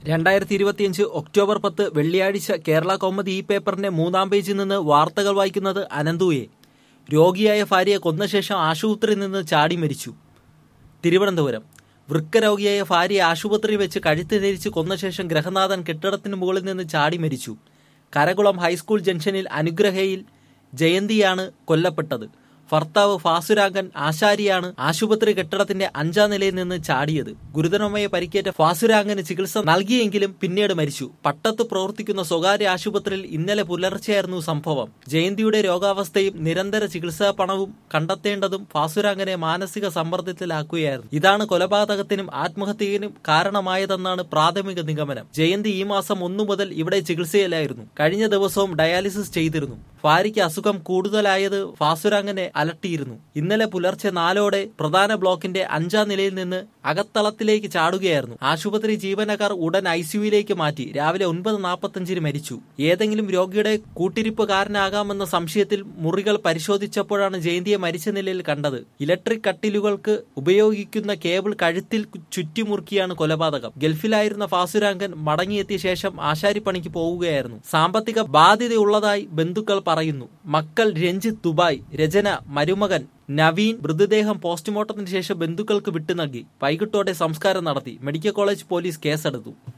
രണ്ടായിരത്തി ഇരുപത്തിയഞ്ച് ഒക്ടോബർ പത്ത് വെള്ളിയാഴ്ച കേരള കൗമുദി ഈ പേപ്പറിന്റെ മൂന്നാം പേജിൽ നിന്ന് വാർത്തകൾ വായിക്കുന്നത് അനന്തുയെ രോഗിയായ ഭാര്യയെ കൊന്ന ശേഷം ആശുപത്രിയിൽ നിന്ന് ചാടി മരിച്ചു തിരുവനന്തപുരം വൃക്കരോഗിയായ ഭാര്യയെ ആശുപത്രിയിൽ വെച്ച് കഴുത്ത് ധരിച്ച് കൊന്ന ശേഷം ഗ്രഹനാഥൻ കെട്ടിടത്തിന് മുകളിൽ നിന്ന് ചാടി മരിച്ചു കരകുളം ഹൈസ്കൂൾ ജംഗ്ഷനിൽ അനുഗ്രഹയിൽ ജയന്തിയാണ് കൊല്ലപ്പെട്ടത് ഭർത്താവ് ഫാസുരാഗൻ ആശാരിയാണ് ആശുപത്രി കെട്ടിടത്തിന്റെ അഞ്ചാം നിലയിൽ നിന്ന് ചാടിയത് ഗുരുതരമായ പരിക്കേറ്റ ഫാസുരാഗന് ചികിത്സ നൽകിയെങ്കിലും പിന്നീട് മരിച്ചു പട്ടത്ത് പ്രവർത്തിക്കുന്ന സ്വകാര്യ ആശുപത്രിയിൽ ഇന്നലെ പുലർച്ചെയായിരുന്നു സംഭവം ജയന്തിയുടെ രോഗാവസ്ഥയും നിരന്തര ചികിത്സാ പണവും കണ്ടെത്തേണ്ടതും ഫാസുരാഗനെ മാനസിക സമ്മർദ്ദത്തിലാക്കുകയായിരുന്നു ഇതാണ് കൊലപാതകത്തിനും ആത്മഹത്യയിനും കാരണമായതെന്നാണ് പ്രാഥമിക നിഗമനം ജയന്തി ഈ മാസം ഒന്നു മുതൽ ഇവിടെ ചികിത്സയിലായിരുന്നു കഴിഞ്ഞ ദിവസവും ഡയാലിസിസ് ചെയ്തിരുന്നു ഭാര്യയ്ക്ക് അസുഖം കൂടുതലായത് ഫാസുരാഗനെ അലട്ടിയിരുന്നു ഇന്നലെ പുലർച്ചെ നാലോടെ പ്രധാന ബ്ലോക്കിന്റെ അഞ്ചാം നിലയിൽ നിന്ന് അകത്തളത്തിലേക്ക് ചാടുകയായിരുന്നു ആശുപത്രി ജീവനക്കാർ ഉടൻ ഐസിയുയിലേക്ക് മാറ്റി രാവിലെ ഒൻപത് നാൽപ്പത്തഞ്ചിന് മരിച്ചു ഏതെങ്കിലും രോഗിയുടെ കൂട്ടിരിപ്പുകാരനാകാമെന്ന സംശയത്തിൽ മുറികൾ പരിശോധിച്ചപ്പോഴാണ് ജയന്തിയെ മരിച്ച നിലയിൽ കണ്ടത് ഇലക്ട്രിക് കട്ടിലുകൾക്ക് ഉപയോഗിക്കുന്ന കേബിൾ കഴുത്തിൽ ചുറ്റിമുറുക്കിയാണ് കൊലപാതകം ഗൾഫിലായിരുന്ന ഫാസുരാങ്കൻ മടങ്ങിയെത്തിയ ശേഷം ആശാരിപ്പണിക്ക് പോവുകയായിരുന്നു സാമ്പത്തിക ബാധ്യതയുള്ളതായി ബന്ധുക്കൾ പറയുന്നു മക്കൾ രഞ്ജിത്ത് ദുബായ് രചന മരുമകൻ നവീൻ മൃതദേഹം പോസ്റ്റ്മോർട്ടത്തിന് ശേഷം ബന്ധുക്കൾക്ക് വിട്ടു നൽകി വൈകിട്ടോടെ സംസ്കാരം നടത്തി മെഡിക്കൽ കോളേജ് പോലീസ് കേസെടുത്തു